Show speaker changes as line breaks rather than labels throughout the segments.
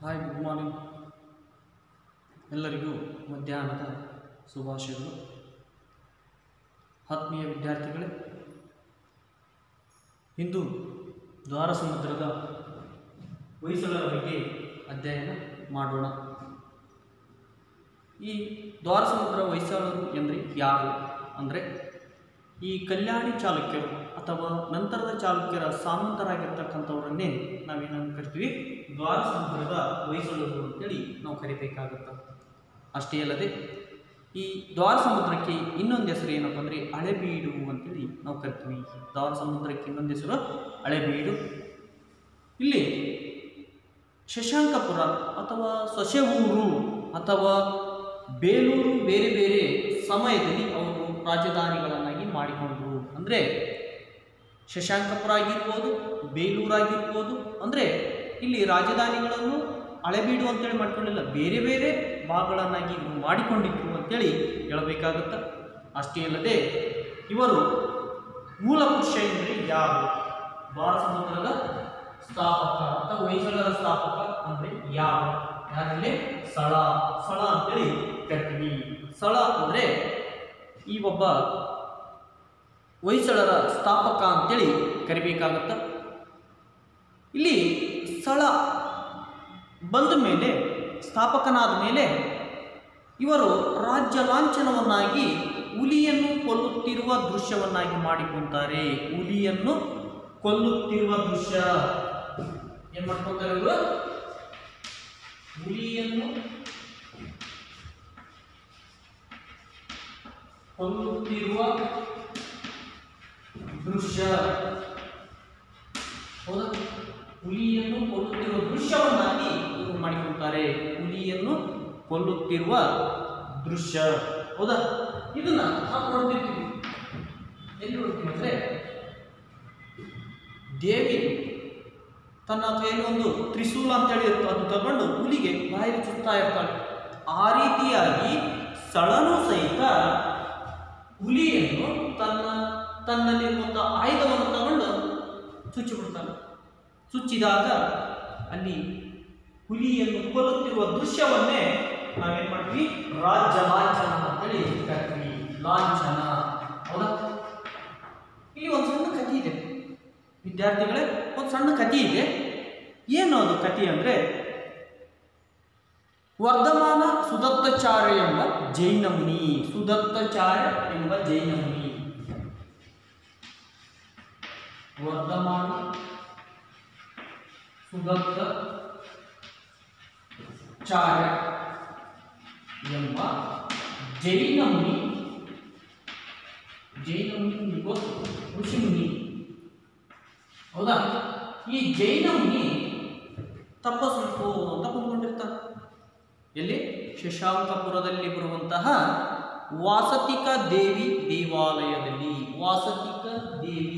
Hi good morning ಎಲ್ಲರಿಗೂ ಮಧ್ಯಾಹ್ನದ ಶುಭಾಶಯಗಳು ಆತ್ಮೀಯ ವಿದ್ಯಾರ್ಥಿಗಳೇ ಇಂದು ದ್ವಾರ ಸಮುದ್ರದ ಹೊಯ್ಸಳರ ಬಗ್ಗೆ ಅಧ್ಯಯನ ಮಾಡೋಣ ಈ ದ್ವಾರ ಸಮುದ್ರ ಹೊಯ್ಸಳರು ಎಂದರೆ ಯಾರು ಅಂದರೆ ಈ ಕಲ್ಯಾಣಿ ಚಾಲುಕ್ಯರು ಅಥವಾ ನಂತರದ ಚಾಲುಕ್ಯರ ಸಾಮಂತರಾಗಿರ್ತಕ್ಕಂಥವರನ್ನೇ ನಾವೇನನ್ನು ಕರಿತೀವಿ ದ್ವಾರ ಸಮುದ್ರದ ಹೊಯ್ಸಳರು ಅಂತೇಳಿ ನಾವು ಕರಿಬೇಕಾಗುತ್ತೆ ಅಷ್ಟೇ ಅಲ್ಲದೆ ಈ ದ್ವಾರ ಸಮುದ್ರಕ್ಕೆ ಇನ್ನೊಂದು ಹೆಸರು ಏನಪ್ಪ ಅಂದರೆ ಹಳೆಬೀಡು ಅಂತೇಳಿ ನಾವು ಕರಿತೀವಿ ದ್ವಾರ ಸಮುದ್ರಕ್ಕೆ ಇನ್ನೊಂದು ಹೆಸರು ಹಳೆಬೀಡು ಇಲ್ಲಿ ಶಶಾಂಕಪುರ ಅಥವಾ ಸೊಸೆಊರು ಅಥವಾ ಬೇಲೂರು ಬೇರೆ ಬೇರೆ ಸಮಯದಲ್ಲಿ ಅವರು ರಾಜಧಾನಿಗಳನ್ನಾಗಿ ಮಾಡಿಕೊಂಡರು ಅಂದರೆ ಶಶಾಂಕಪುರ ಆಗಿರ್ಬೋದು ಬೇಲೂರಾಗಿರ್ಬೋದು ಅಂದರೆ ಇಲ್ಲಿ ರಾಜಧಾನಿಗಳನ್ನು ಹಳೆಬೀಡು ಅಂತೇಳಿ ಮಾಡ್ಕೊಂಡಿಲ್ಲ ಬೇರೆ ಬೇರೆ ಭಾಗಗಳನ್ನಾಗಿ ಇವರು ಮಾಡಿಕೊಂಡಿದ್ರು ಅಂತೇಳಿ ಹೇಳಬೇಕಾಗುತ್ತೆ ಅಷ್ಟೇ ಅಲ್ಲದೆ ಇವರು ಮೂಲ ಪುರುಷ ಎಂದರೆ ಯಾರು ದ್ವಾರ ಸಮುದ್ರದ ಸ್ಥಾಪಕ ಅಥವಾ ಹೊಯ್ಸಳರ ಸ್ಥಾಪಕ ಅಂದರೆ ಯಾರು ಯಾರಲ್ಲಿ ಸ್ಥಳ ಸ್ಥಳ ಅಂತೇಳಿ ಕರಿತೀವಿ ಸ್ಥಳ ಅಂದರೆ ಈ ಒಬ್ಬ ಹೊಯ್ಸಳರ ಸ್ಥಾಪಕ ಅಂತೇಳಿ ಕರಿಬೇಕಾಗತ್ತ ಇಲ್ಲಿ ಸ್ಥಳ ಬಂದ ಮೇಲೆ ಸ್ಥಾಪಕನಾದ ಮೇಲೆ ಇವರು ರಾಜ್ಯ ಲಾಂಛನವನ್ನಾಗಿ ಹುಲಿಯನ್ನು ಕೊಲ್ಲುತ್ತಿರುವ ದೃಶ್ಯವನ್ನಾಗಿ ಮಾಡಿಕೊಂತಾರೆ ಹುಲಿಯನ್ನು ಕೊಲ್ಲುತ್ತಿರುವ ದೃಶ್ಯ ಏನ್ ಮಾಡ್ಕೊಂತಾರೆ ಇವರು ಹುಲಿಯನ್ನು ಕೊಲ್ಲುತ್ತಿರುವ ದೃಶ್ಯ ಹೌದಾ ಹುಲಿಯನ್ನು ಕೊಲ್ಲುತ್ತಿರುವ ದೃಶ್ಯವನ್ನಾಗಿ ಇವರು ಮಾಡಿಕೊಳ್ತಾರೆ ಹುಲಿಯನ್ನು ಕೊಲ್ಲುತ್ತಿರುವ ದೃಶ್ಯ ಹೌದಾ ಇದನ್ನ ನಾವು ನೋಡ್ತಿರ್ತೀವಿ ಎಲ್ಲಿ ನೋಡ್ತೀವಿ ಅಂದ್ರೆ ದೇವಿ ತನ್ನ ಕೈಯಲ್ಲಿ ಒಂದು ತ್ರಿಶೂಲ ಅಂತೇಳಿ ಇರುತ್ತೆ ಅದು ತಗೊಂಡು ಹುಲಿಗೆ ಬಾಯಿಗೆ ಚುತ್ತಾ ಇರ್ತಾಳೆ ಆ ರೀತಿಯಾಗಿ ಸ್ಥಳನೂ ಸಹಿತ ಹುಲಿಯನ್ನು ತನ್ನ ತನ್ನಲ್ಲಿರುವಂಥ ಆಯುಧವನ್ನು ತಗೊಂಡು ಚುಚ್ಚಿಬಿಡ್ತಾನೆ ಚುಚ್ಚಿದಾಗ ಅಲ್ಲಿ ಹುಲಿಯನ್ನು ಕೊಲ್ಲುತ್ತಿರುವ ದೃಶ್ಯವನ್ನೇ ನಾವೇನ್ ಮಾಡ್ತೀವಿ ರಾಜ್ಯ ಲಾಂಛನ ಅಂತೇಳಿ ಕರಿತೀವಿ ಲಾಂಛನ ಹೌದಾ ಇಲ್ಲಿ ಒಂದು ಸಣ್ಣ ಕಥೆ ಇದೆ ವಿದ್ಯಾರ್ಥಿಗಳೇ ಒಂದು ಸಣ್ಣ ಕಥೆ ಇದೆ ಏನು ಅದು ಕಥೆ ಅಂದರೆ ವರ್ಧಮಾನ ಸುದತ್ತಾಚಾರ್ಯ ಎಂಬ ಜೈನ ಮುನಿ ಸುದತ್ತಾಚಾರ್ಯ ಎಂಬ ಜೈನ ಮುನಿ ವರ್ಧಮಾನ ಸುದತ್ತ ಚಾರ್ಯ ಎಂಬ ಜೈನ ಮುನಿ ಜೈನ ಮುನಿ ನಿಮ್ಗೆ ಗೊತ್ತು ಋಷಿ ಮುನಿ ಹೌದಾ ಈ ಜೈನ ಮುನಿ ತಪಸ್ಸು ಅಂತ ಕುಂತ್ಕೊಂಡಿರ್ತಾನೆ ಎಲ್ಲಿ ಶಶಾಂಕಪುರದಲ್ಲಿ ಬರುವಂತಹ ವಾಸತಿಕ ದೇವಿ ದೇವಾಲಯದಲ್ಲಿ ವಾಸತಿಕ ದೇವಿ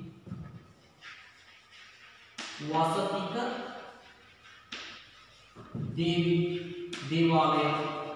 ವಾಸತಿಕ ದೇವಿ ದೇವಾಲಯ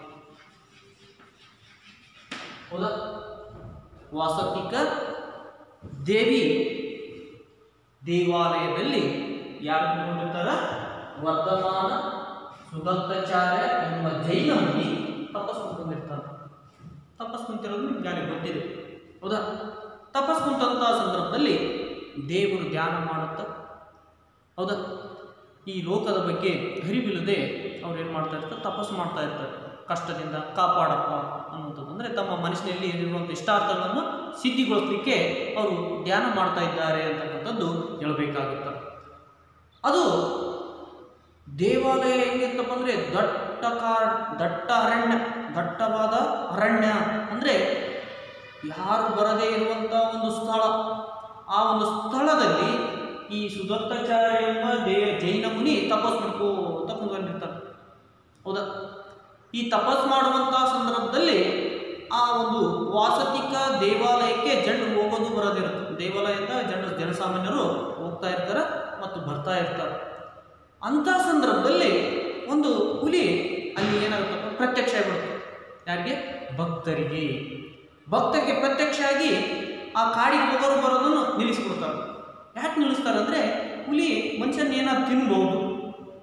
ಹೌದಾ ವಾಸತಿಕ ದೇವಿ ದೇವಾಲಯದಲ್ಲಿ ಯಾರು ಕುತ್ಕೊಂಡಿರ್ತಾರ ವರ್ಧಮಾನ ಸುಗಂಧಾಚಾರ್ಯ ಎಂಬ ಜೈನ ಮುನಿ ತಪಸ್ ಕುಂತ್ಕೊಂಡಿರ್ತಾನೆ ತಪಸ್ ಕುಂತಿರೋದು ನಿಮ್ಗೆ ಯಾರಿಗೆ ಗೊತ್ತಿದೆ ಹೌದಾ ತಪಸ್ ಕುಂತಂಥ ಸಂದರ್ಭದಲ್ಲಿ ದೇವರು ಧ್ಯಾನ ಮಾಡುತ್ತ ಹೌದಾ ಈ ಲೋಕದ ಬಗ್ಗೆ ಅರಿವಿಲ್ಲದೆ ಅವ್ರು ಏನು ಮಾಡ್ತಾ ಇರ್ತಾರೆ ತಪಸ್ಸು ಮಾಡ್ತಾ ಇರ್ತಾರೆ ಕಷ್ಟದಿಂದ ಕಾಪಾಡಪ್ಪ ಅನ್ನುವಂಥದ್ದು ಅಂದರೆ ತಮ್ಮ ಮನಸ್ಸಿನಲ್ಲಿ ಇರುವಂಥ ಇಷ್ಟಾರ್ಥಗಳನ್ನು ಸಿದ್ಧಿಗೊಳಿಸಲಿಕ್ಕೆ ಅವರು ಧ್ಯಾನ ಮಾಡ್ತಾ ಇದ್ದಾರೆ ಅಂತಕ್ಕಂಥದ್ದು ಹೇಳಬೇಕಾಗುತ್ತೆ ಅದು ದೇವಾಲಯ ಹೆಂಗಿತ್ತಪ್ಪ ಅಂದರೆ ದಟ್ಟ ಕಾಡ್ ದಟ್ಟ ಅರಣ್ಯ ದಟ್ಟವಾದ ಅರಣ್ಯ ಅಂದರೆ ಯಾರು ಬರದೇ ಇರುವಂಥ ಒಂದು ಸ್ಥಳ ಆ ಒಂದು ಸ್ಥಳದಲ್ಲಿ ಈ ಸುದತ್ತಾಚಾರ್ಯ ಎಂಬ ದೇ ಜೈನ ಮುನಿ ತಪಸ್ ಮಾಡ್ಕೋತ ಕುಂತ್ಕೊಂಡಿರ್ತಾರೆ ಹೌದಾ ಈ ತಪಸ್ ಮಾಡುವಂಥ ಸಂದರ್ಭದಲ್ಲಿ ಆ ಒಂದು ವಾಸತಿಕ ದೇವಾಲಯಕ್ಕೆ ಜನರು ಹೋಗೋದು ಬರೋದಿರುತ್ತೆ ದೇವಾಲಯದ ಜನರು ಜನಸಾಮಾನ್ಯರು ಹೋಗ್ತಾ ಇರ್ತಾರೆ ಮತ್ತು ಬರ್ತಾ ಇರ್ತಾರೆ ಅಂಥ ಸಂದರ್ಭದಲ್ಲಿ ಒಂದು ಹುಲಿ ಅಲ್ಲಿ ಏನಾಗುತ್ತಪ್ಪ ಪ್ರತ್ಯಕ್ಷ ಆಗಿಬಿಡುತ್ತೆ ಯಾರಿಗೆ ಭಕ್ತರಿಗೆ ಭಕ್ತರಿಗೆ ಪ್ರತ್ಯಕ್ಷ ಆಗಿ ಆ ಕಾಡಿಗೆ ಹೋಗೋರು ಬರೋದನ್ನು ನಿಲ್ಲಿಸ್ಬಿಡ್ತಾರೆ ಯಾಕೆ ನಿಲ್ಲಿಸ್ತಾರೆ ಅಂದರೆ ಹುಲಿ ಮನುಷ್ಯನ ಏನಾದ್ರು ತಿನ್ಬೋದು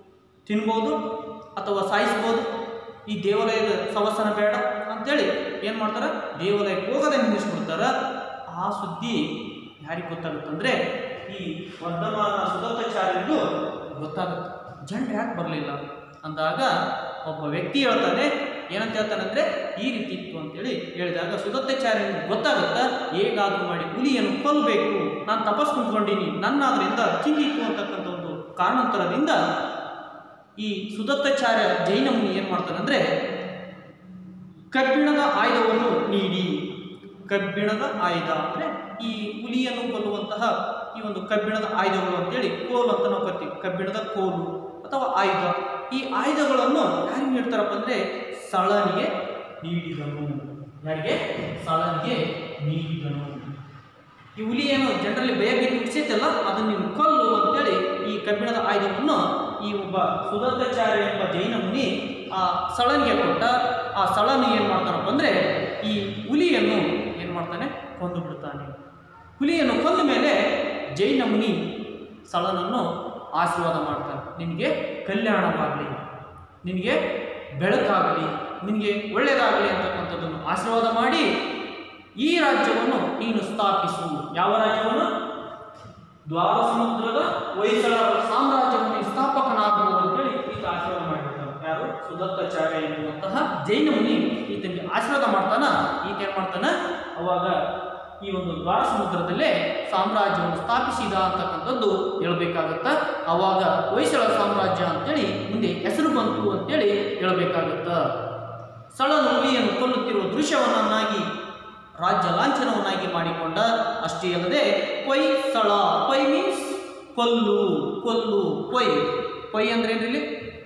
ತಿನ್ಬೋದು ಅಥವಾ ಸಾಯಿಸ್ಬೋದು ಈ ದೇವಾಲಯದ ಸವಸನ ಬೇಡ ಅಂತೇಳಿ ಏನು ಮಾಡ್ತಾರೆ ದೇವಾಲಯಕ್ಕೆ ಹೋಗದೆ ನಿಲ್ಲಿಸ್ಬಿಡ್ತಾರೆ ಆ ಸುದ್ದಿ ಯಾರಿಗೆ ಗೊತ್ತಾಗುತ್ತಂದ್ರೆ ಈ ವರ್ಧಮಾನ ಸುದತ್ತಾಚಾರ್ಯರಿಗೂ ಗೊತ್ತಾಗುತ್ತೆ ಜಂಡ್ ಯಾಕೆ ಬರಲಿಲ್ಲ ಅಂದಾಗ ಒಬ್ಬ ವ್ಯಕ್ತಿ ಹೇಳ್ತಾನೆ ಏನಂತ ಹೇಳ್ತಾನಂದ್ರೆ ಈ ರೀತಿ ಇತ್ತು ಅಂತೇಳಿ ಹೇಳಿದಾಗ ಸುದತ್ತಾಚಾರ್ಯನಿಗೆ ಗೊತ್ತಾಗುತ್ತಾ ಹೇಗಾದ್ರೂ ಮಾಡಿ ಹುಲಿಯನ್ನು ಕೊಲ್ಲಬೇಕು ನಾನು ತಪಸ್ ಕುಂತ್ಕೊಂಡಿನಿ ನನ್ನಾದ್ರಿಂದ ತಿಂದಿತ್ತು ಅಂತಕ್ಕಂಥ ಒಂದು ಕಾರಣಾಂತರದಿಂದ ಈ ಸುದತ್ತಾಚಾರ್ಯ ಜೈನ ಮುನಿ ಏನು ಮಾಡ್ತಾನಂದ್ರೆ ಕಬ್ಬಿಣದ ಆಯುಧವನ್ನು ನೀಡಿ ಕಬ್ಬಿಣದ ಆಯುಧ ಅಂದರೆ ಈ ಹುಲಿಯನ್ನು ಕೊಲ್ಲುವಂತಹ ಈ ಒಂದು ಕಬ್ಬಿಣದ ಆಯುಧಗಳು ಅಂತೇಳಿ ಕೋಲು ಅಂತ ನಾವು ಕರಿತೀವಿ ಕಬ್ಬಿಣದ ಕೋಲು ಅಥವಾ ಆಯುಧ ಈ ಆಯುಧಗಳನ್ನು ಯಾರಿಗೆ ನೀಡ್ತಾರಪ್ಪ ಅಂದರೆ ಸಳನಿಗೆ ನೀಡಿದನು ಯಾರಿಗೆ ಸಳನಿಗೆ ನೀಡಿದನು ಈ ಹುಲಿ ಏನು ಜನರಲ್ಲಿ ಭಯ ಭೀತಿ ಹುಟ್ಟಿಸೈತಲ್ಲ ಅದನ್ನು ನೀವು ಕೊಲ್ಲು ಅಂತೇಳಿ ಈ ಕಬ್ಬಿಣದ ಆಯುಧವನ್ನು ಈ ಒಬ್ಬ ಸುದತ್ತಾಚಾರ್ಯ ಎಂಬ ಜೈನ ಮುನಿ ಆ ಸಳನಿಗೆ ಕೊಟ್ಟ ಆ ಸಳನು ಏನು ಮಾಡ್ತಾನಪ್ಪ ಅಂದರೆ ಈ ಹುಲಿಯನ್ನು ಏನು ಮಾಡ್ತಾನೆ ಕೊಂದು ಬಿಡ್ತಾನೆ ಹುಲಿಯನ್ನು ಕೊಂದ ಮೇಲೆ ಜೈನ ಮುನಿ ಸಳನನ್ನು ಆಶೀರ್ವಾದ ಮಾಡ್ತಾನೆ ನಿನಗೆ ಕಲ್ಯಾಣವಾಗಲಿ ನಿನಗೆ ಬೆಳಕಾಗಲಿ ನಿನಗೆ ಒಳ್ಳೆಯದಾಗಲಿ ಅಂತಕ್ಕಂಥದ್ದನ್ನು ಆಶೀರ್ವಾದ ಮಾಡಿ ಈ ರಾಜ್ಯವನ್ನು ನೀನು ಸ್ಥಾಪಿಸು ಯಾವ ರಾಜ್ಯವನ್ನು ದ್ವಾರ ಸಮುದ್ರದ ಹೊಯ್ಸಳ ಸಾಮ್ರಾಜ್ಯವನ್ನು ಸ್ಥಾಪಕನಾಗುವ ಅಂತೇಳಿ ಈತ ಆಶೀರ್ವಾದ ಮಾಡಿರ್ತಾನೆ ಯಾರು ಸುದತ್ತಾಚಾರ್ಯ ಎನ್ನುವಂತಹ ಜೈನ ಮುನಿ ಈತನಿಗೆ ಆಶೀರ್ವಾದ ಮಾಡ್ತಾನ ಈತ ಏನ್ ಮಾಡ್ತಾನ ಅವಾಗ ಈ ಒಂದು ದ್ವಾರ ಸಮುದ್ರದಲ್ಲೇ ಸಾಮ್ರಾಜ್ಯವನ್ನು ಸ್ಥಾಪಿಸಿದ ಅಂತಕ್ಕಂಥದ್ದು ಹೇಳ್ಬೇಕಾಗತ್ತ ಅವಾಗ ಹೊಯ್ಸಳ ಸಾಮ್ರಾಜ್ಯ ಅಂತೇಳಿ ಮುಂದೆ ಹೆಸರು ಬಂತು ಅಂತೇಳಿ ಹೇಳ್ಬೇಕಾಗತ್ತ ಸಳನು ಹುಲಿಯನ್ನು ಕೊಲ್ಲುತ್ತಿರುವ ದೃಶ್ಯವನ್ನಾಗಿ ರಾಜ್ಯ ಲಾಂಛನವನ್ನಾಗಿ ಮಾಡಿಕೊಂಡ ಅಷ್ಟೇ ಅಲ್ಲದೆ ಪೊಯ್ ಸ್ಥಳ ಪೊಯ್ ಮೀನ್ಸ್ ಕೊಲ್ಲು ಕೊಲ್ಲು ಪೊಯ್ ಪೊಯ್ ಅಂದ್ರೆ ಏನ್ರಿ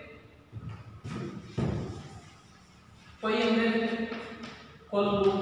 ಪೊಯ್ ಅಂದ್ರೆ ಕೊಲ್ಲು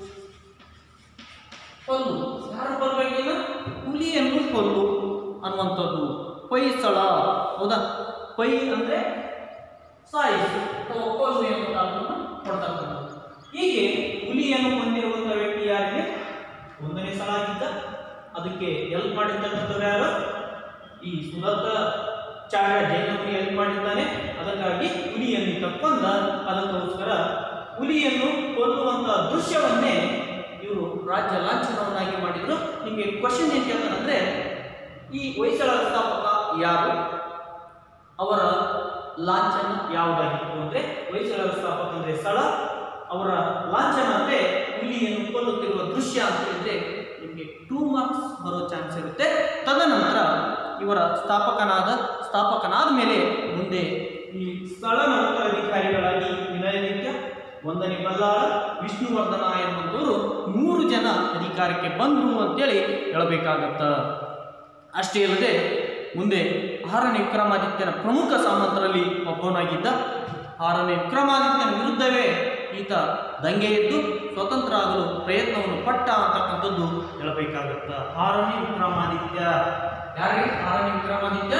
ಕೊಲ್ಲು ಯಾರು ಕೊಲ್ಬೇಕೀಗ ಹುಲಿಯನ್ನು ಕೊಲ್ಲು ಅನ್ನುವಂಥದ್ದು ಪೊಯ್ ಸ್ಥಳ ಹೌದಾ ಪೊಯ್ ಅಂದ್ರೆ ಸಾಯಿಸು ಅಥವಾ ಕೊಲ್ಲು ಎಂಬ ಅರ್ಥವನ್ನು ಕೊಡ್ತಕ್ಕಂಥದ್ದು ಹೀಗೆ ಹುಲಿಯನ್ನು ಹೊಂದಿರುವಂಥ ವ್ಯಕ್ತಿ ಯಾರಿಗೆ ಒಂದನೇ ಸಲ ಆಗಿದ್ದ ಅದಕ್ಕೆ ಎಲ್ಪ್ ಮಾಡಿರ್ತಕ್ಕಂಥವ್ರು ಯಾರು ಈ ಸುದತ್ತ ಚಾರ್ಯ ಜೈನ ಮುನಿ ಎಲ್ಪ್ ಮಾಡಿದ್ದಾನೆ ಅದಕ್ಕಾಗಿ ಹುಲಿಯನ್ನು ತಕ್ಕೊಂಡ ಅದಕ್ಕೋಸ್ಕರ ಹುಲಿಯನ್ನು ಕೊಲ್ಲುವಂಥ ದೃಶ್ಯವನ್ನೇ ಇವರು ರಾಜ್ಯ ಲಾಂಛನವನ್ನಾಗಿ ಮಾಡಿದ್ರು ನಿಮಗೆ ಕ್ವಶನ್ ಏನು ಕೇಳ್ತಾನಂದ್ರೆ ಈ ಹೊಯ್ಸಳ ಸ್ಥಾಪಕ ಯಾರು ಅವರ ಲಾಂಛನ ಯಾವುದಾಗಿತ್ತು ಅಂದ್ರೆ ಹೊಯ್ಸಳರ ಸ್ಥಾಪಕ ಅಂದ್ರೆ ಸ್ಥಳ ಅವರ ಲಾಂಛನ ಅಂದ್ರೆ ಹುಲಿಯನ್ನು ಕೊಲ್ಲುತ್ತಿರುವ ದೃಶ್ಯ ಅಂತ ಹೇಳಿದ್ರೆ ನಿಮಗೆ ಟೂ ಮಾರ್ಕ್ಸ್ ಬರೋ ಚಾನ್ಸ್ ಇರುತ್ತೆ ತದನಂತರ ಇವರ ಸ್ಥಾಪಕನಾದ ಸ್ಥಾಪಕನಾದ ಮೇಲೆ ಮುಂದೆ ಈ ಸ್ಥಳನ ಉತ್ತರಾಧಿಕಾರಿಗಳಾಗಿ ವಿನಯನಿತ್ಯ ಒಂದನೇ ಬಲ್ಲಾಳ ವಿಷ್ಣುವರ್ಧನ ಎನ್ನುವಂಥವರು ಮೂರು ಜನ ಅಧಿಕಾರಕ್ಕೆ ಬಂದರು ಅಂತೇಳಿ ಹೇಳಬೇಕಾಗತ್ತ ಅಷ್ಟೇ ಅಲ್ಲದೆ ಮುಂದೆ ಆರನೇ ವಿಕ್ರಮಾದಿತ್ಯನ ಪ್ರಮುಖ ಸಾಮಂತರಲ್ಲಿ ಒಬ್ಬನಾಗಿದ್ದ ಆರನೇ ವಿಕ್ರಮಾದಿತ್ಯನ ವಿರುದ್ಧವೇ ಈತ ದಂಗೆ ಎದ್ದು ಸ್ವತಂತ್ರ ಆಗಲು ಪ್ರಯತ್ನವನ್ನು ಪಟ್ಟ ಅಂತಕ್ಕಂಥದ್ದು ಹೇಳಬೇಕಾಗತ್ತ ಆರನೇ ವಿಕ್ರಮಾದಿತ್ಯ ಯಾರಿಗೆ ಆರನೇ ವಿಕ್ರಮಾದಿತ್ಯ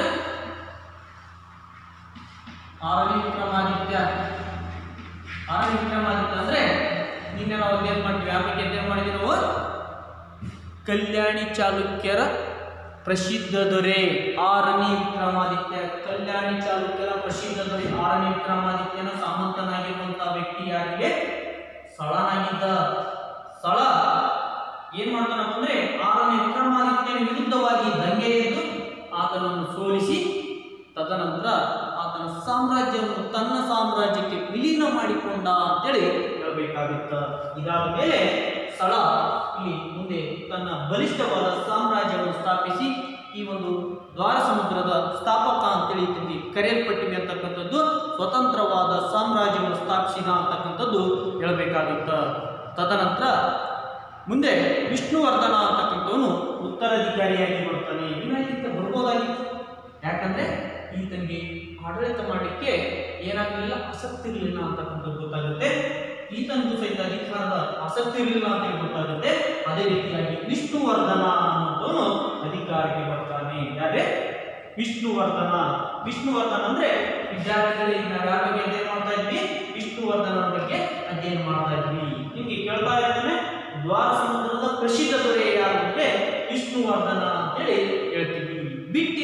ಆರನೇ ವಿಕ್ರಮಾದಿತ್ಯ ಆರನೇ ವಿಕ್ರಮಾದಿತ್ಯ ಅಂದ್ರೆ ನಿನ್ನೆ ನಾವು ಅಧ್ಯಯನ ಮಾಡ್ತೀವಿ ಯಾವ ಬಗ್ಗೆ ಅಧ್ಯಯನ ಮಾಡಿದ್ವಿ ನಾವು ಕಲ್ಯಾಣಿ ಚಾಲುಕ್ಯರ ಪ್ರಸಿದ್ಧ ದೊರೆ ಆರನೇ ವಿಕ್ರಮಾದಿತ್ಯ ಕಲ್ಯಾಣಿ ಚಾಲುಕ್ಯರ ಪ್ರಸಿದ್ಧ ದೊರೆ ಆರನೇ ವಿಕ್ರಮಾದಿತ್ಯನ ಸಾಮಂತನಾಗಿರುವಂತಹ ವ್ಯಕ್ತಿ ಯಾರಿಗೆ ಸಳನಾಗಿದ್ದ ಸಳ ಏನ್ ಮಾಡ್ತಾನಪ್ಪ ಅಂದ್ರೆ ಆರನೇ ವಿಕ್ರಮಾದಿತ್ಯನ ವಿರುದ್ಧವಾಗಿ ದಂಗೆ ಎದ್ದು ಆತನನ್ನು ಸೋಲಿಸಿ ತದನಂತರ ಆತನ ಸಾಮ್ರಾಜ್ಯವನ್ನು ತನ್ನ ಸಾಮ್ರಾಜ್ಯಕ್ಕೆ ವಿಲೀನ ಮಾಡಿಕೊಂಡ ಅಂತೇಳಿ ಹೇಳಬೇಕಾಗುತ್ತ ಇದಾದ ಮೇಲೆ ಸ್ಥಳ ಇಲ್ಲಿ ಮುಂದೆ ತನ್ನ ಬಲಿಷ್ಠವಾದ ಸಾಮ್ರಾಜ್ಯವನ್ನು ಸ್ಥಾಪಿಸಿ ಈ ಒಂದು ದ್ವಾರ ಸಮುದ್ರದ ಸ್ಥಾಪಕ ಅಂತೇಳಿ ಇಲ್ಲಿ ಕರೆಯಲ್ಪಟ್ಟಿವೆ ಅಂತಕ್ಕಂಥದ್ದು ಸ್ವತಂತ್ರವಾದ ಸಾಮ್ರಾಜ್ಯವನ್ನು ಸ್ಥಾಪಿಸಿದ ಅಂತಕ್ಕಂಥದ್ದು ಹೇಳಬೇಕಾಗುತ್ತ ತದನಂತರ ಮುಂದೆ ವಿಷ್ಣುವರ್ಧನ ಅಂತಕ್ಕಂಥವನು ಉತ್ತರಾಧಿಕಾರಿಯಾಗಿ ಬರ್ತಾನೆ ವಿನಾಯಕ ಬರ್ಬೋದಾಗಿತ್ತು ಯಾಕಂದ್ರೆ ಈತನಿಗೆ ಆಡಳಿತ ಮಾಡಲಿಕ್ಕೆ ಏನಾಗಲಿಲ್ಲ ಆಸಕ್ತಿ ಇರಲಿಲ್ಲ ಅಂತಕ್ಕಂಥದ್ದು ಗೊತ್ತಾಗುತ್ತೆ ಈತನಿಗೂ ಸಹಿತ ಅಧಿಕಾರದ ಆಸಕ್ತಿ ಇರಲಿಲ್ಲ ಅಂತ ಹೇಳಿ ಗೊತ್ತಾಗುತ್ತೆ ಅದೇ ರೀತಿಯಾಗಿ ವಿಷ್ಣುವರ್ಧನ ಅನ್ನೋದವನು ಅಧಿಕಾರಕ್ಕೆ ಬರ್ತಾನೆ ಯಾರೇ ವಿಷ್ಣುವರ್ಧನ ವಿಷ್ಣುವರ್ಧನ ಅಂದ್ರೆ ವಿದ್ಯಾರ್ಥಿಗಳಿಗೆ ನಾವು ಯಾರ ಬಗ್ಗೆ ಅಧ್ಯಯನ ಮಾಡ್ತಾ ಇದ್ವಿ ವಿಷ್ಣುವರ್ಧನ ಬಗ್ಗೆ ಅಧ್ಯಯನ ಮಾಡ್ತಾ ಇದ್ವಿ ನಿಮ್ಗೆ ಕೇಳ್ತಾ ಇದ್ದಾನೆ ದ್ವಾರ ಸಮುದ್ರದ ಪ್ರಸಿದ್ಧ ದೊರೆ ಯಾರು ಅಂದ್ರೆ ವಿಷ್ಣುವರ್ಧನ ಅಂತೇಳಿ ಹೇಳ್ತೀವಿ ಬಿಟ್ಟಿ ದೇವ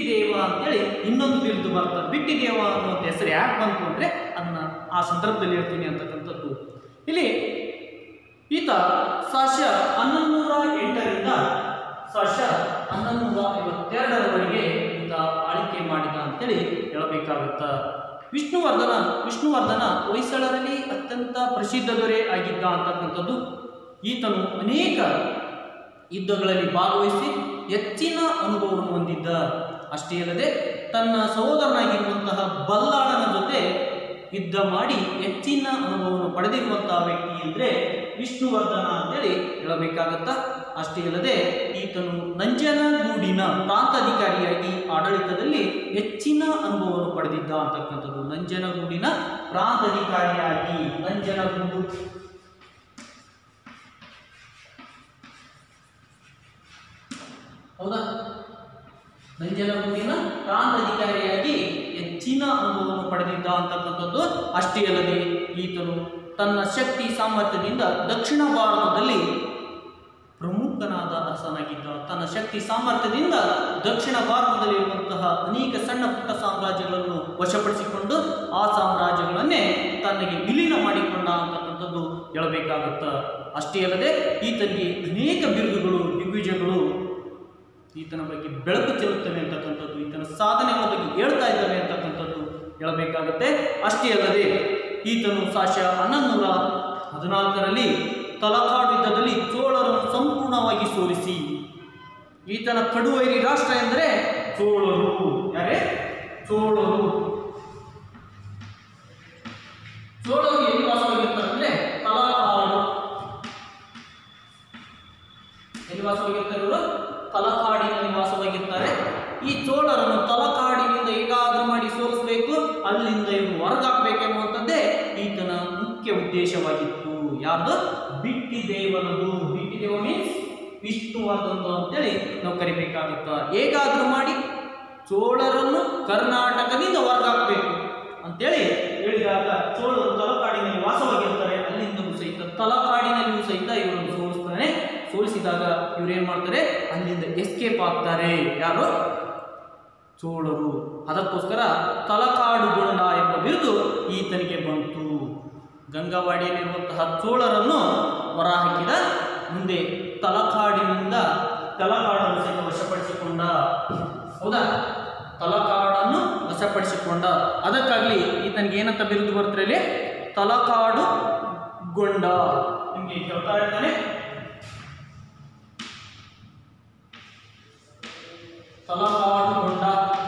ಅಂತೇಳಿ ಇನ್ನೊಂದು ಬಿರುದು ಬರ್ತದೆ ಬಿಟ್ಟಿದೇವ ಅನ್ನುವಂಥ ಹೆಸರು ಯಾಕೆ ಬಂತು ಅಂದರೆ ಅದನ್ನ ಆ ಸಂದರ್ಭದಲ್ಲಿ ಹೇಳ್ತೀನಿ ಅಂತಕ್ಕಂಥದ್ದು ಇಲ್ಲಿ ಈತ ಸಾಶ ಹನ್ನೊಂದೂರ ಎಂಟರಿಂದ ಸಾಶ ಹನ್ನೊಂದೂರ ಐವತ್ತೆರಡರವರೆಗೆ ಈತ ಆಳ್ವಿಕೆ ಮಾಡಿದ ಅಂತೇಳಿ ಹೇಳಬೇಕಾಗುತ್ತ ವಿಷ್ಣುವರ್ಧನ ವಿಷ್ಣುವರ್ಧನ ಹೊಯ್ಸಳರಲ್ಲಿ ಅತ್ಯಂತ ಪ್ರಸಿದ್ಧ ದೊರೆ ಆಗಿದ್ದ ಅಂತಕ್ಕಂಥದ್ದು ಈತನು ಅನೇಕ ಯುದ್ಧಗಳಲ್ಲಿ ಭಾಗವಹಿಸಿ ಹೆಚ್ಚಿನ ಅನುಭವವನ್ನು ಹೊಂದಿದ್ದ ಅಷ್ಟೇ ಅಲ್ಲದೆ ತನ್ನ ಸಹೋದರನಾಗಿರುವಂತಹ ಬಲ್ಲಾಳನ ಜೊತೆ ಯುದ್ಧ ಮಾಡಿ ಹೆಚ್ಚಿನ ಅನುಭವವನ್ನು ಪಡೆದಿರುವಂತಹ ವ್ಯಕ್ತಿ ಅಂದರೆ ವಿಷ್ಣುವರ್ಧನ ಅಂತೇಳಿ ಹೇಳಬೇಕಾಗತ್ತ ಅಷ್ಟೇ ಅಲ್ಲದೆ ಈತನು ನಂಜನಗೂಡಿನ ಪ್ರಾಂತಾಧಿಕಾರಿಯಾಗಿ ಆಡಳಿತದಲ್ಲಿ ಹೆಚ್ಚಿನ ಅನುಭವವನ್ನು ಪಡೆದಿದ್ದ ಅಂತಕ್ಕಂಥದ್ದು ನಂಜನಗೂಡಿನ ಪ್ರಾಂತಾಧಿಕಾರಿಯಾಗಿ ನಂಜನಗೂಡು ಹೌದಾ ನಂಜನಗೂಡಿನ ಪ್ರಾಂತಾಧಿಕಾರಿಯಾಗಿ ಹೆಚ್ಚಿನ ಅನುಭವವನ್ನು ಪಡೆದಿದ್ದ ಅಂತಕ್ಕಂಥದ್ದು ಅಷ್ಟೇ ಅಲ್ಲದೆ ಈತನು ತನ್ನ ಶಕ್ತಿ ಸಾಮರ್ಥ್ಯದಿಂದ ದಕ್ಷಿಣ ಭಾರತದಲ್ಲಿ ಪ್ರಮುಖನಾದ ಅರಸನಾಗಿದ್ದ ತನ್ನ ಶಕ್ತಿ ಸಾಮರ್ಥ್ಯದಿಂದ ದಕ್ಷಿಣ ಭಾರತದಲ್ಲಿರುವಂತಹ ಅನೇಕ ಸಣ್ಣ ಪುಟ್ಟ ಸಾಮ್ರಾಜ್ಯಗಳನ್ನು ವಶಪಡಿಸಿಕೊಂಡು ಆ ಸಾಮ್ರಾಜ್ಯಗಳನ್ನೇ ತನಗೆ ವಿಲೀನ ಮಾಡಿಕೊಂಡ ಅಂತಕ್ಕಂಥದ್ದು ಹೇಳಬೇಕಾಗುತ್ತ ಅಷ್ಟೇ ಅಲ್ಲದೆ ಈತನಿಗೆ ಅನೇಕ ಬಿರುದುಗಳು ದಿಗ್ವಿಜಯಗಳು ಈತನ ಬಗ್ಗೆ ಬೆಳಕು ಚೆಲ್ಲುತ್ತವೆ ಅಂತಕ್ಕಂಥದ್ದು ಈತನ ಸಾಧನೆಗಳ ಬಗ್ಗೆ ಹೇಳ್ತಾ ಇದ್ದಾವೆ ಅಂತಕ್ಕಂಥದ್ದು ಹೇಳಬೇಕಾಗುತ್ತೆ ಅಷ್ಟೇ ಅಲ್ಲದೆ ಈತನು ಸಾಶ ಹನ್ನೊಂದೂರ ಹದಿನಾಲ್ಕರಲ್ಲಿ ತಲಕಾಡು ಯುದ್ಧದಲ್ಲಿ ಚೋಳರನ್ನು ಸಂಪೂರ್ಣವಾಗಿ ಸೋಲಿಸಿ ಈತನ ಕಡುವೈರಿ ರಾಷ್ಟ್ರ ಎಂದರೆ ಚೋಳರು ಯಾರೇ ಚೋಳರು ಚೋಳರು ಎಲ್ಲಿ ವಾಸವಾಗಿರ್ತಾರೆ ಅಂದ್ರೆ ತಲಕಾಡು ಎಲ್ಲಿ ವಾಸವಾಗಿರ್ತಾರೆ ಇವರು ತಲಕಾಡಿನಲ್ಲಿ ವಾಸವಾಗಿರ್ತಾರೆ ಈ ಚೋಳರನ್ನು ತಲಕಾಡಿನಿಂದ ಹೇಗಾದ್ರೂ ಮಾಡಿ ಸೋಲಿಸಬೇಕು ಅಲ್ಲಿಂದ ಇವರು ಹೊರಗಾಕ್ಬೇಕೆನ್ನುವಂಥದ್ದೇ ಈತನ ಮುಖ್ಯ ಉದ್ದೇಶವಾಗಿತ್ತು ಯಾರ್ದು ಬಿಟ್ಟಿದೇವನದು ಬಿಟ್ಟಿದೇವ ಮೀನ್ಸ್ ವಿಷ್ಣುವರ್ಧನದು ಅಂತೇಳಿ ನಾವು ಕರಿಬೇಕಾಗುತ್ತ ಹೇಗಾದ್ರೂ ಮಾಡಿ ಚೋಳರನ್ನು ಕರ್ನಾಟಕದಿಂದ ಹೊರಗಾಕ್ಬೇಕು ಅಂತೇಳಿ ಹೇಳಿದಾಗ ಚೋಳರು ತಲಕಾಡಿನಲ್ಲಿ ವಾಸವಾಗಿರ್ತಾರೆ ಅಲ್ಲಿಂದಲೂ ಸಹಿತ ತಲಕಾಡಿನಲ್ಲಿಯೂ ಸಹಿತ ಇವರನ್ನು ಸೋಲಿಸ್ತಾನೆ ಸೋಲಿಸಿದಾಗ ಇವ್ರೇನ್ ಮಾಡ್ತಾರೆ ಅಲ್ಲಿಂದ ಎಸ್ಕೇಪ್ ಆಗ್ತಾರೆ ಯಾರು ಚೋಳರು ಅದಕ್ಕೋಸ್ಕರ ತಲಕಾಡುಗೊಂಡ ಎಂಬ ಬಿರುದು ಈತನಿಗೆ ಬಂತು ಗಂಗಾವಾಡಿಯಲ್ಲಿರುವಂತಹ ಚೋಳರನ್ನು ಹೊರಹಾಕಿದ ಮುಂದೆ ತಲಕಾಡಿನಿಂದ ತಲಕಾಡನ್ನು ಸಹಿತ ವಶಪಡಿಸಿಕೊಂಡ ಹೌದಾ ತಲಕಾಡನ್ನು ವಶಪಡಿಸಿಕೊಂಡ ಅದಕ್ಕಾಗಲಿ ಈತನಿಗೆ ಏನಂತ ಬಿರುದು ಬರ್ತಾರೆ ಇಲ್ಲಿ ತಲಕಾಡು ಗೊಂಡ ನಿಮಗೆ ಕೇಳ್ತಾ ಇರ್ತಾನೆ ತಲಕಾಡುಗೊಂಡ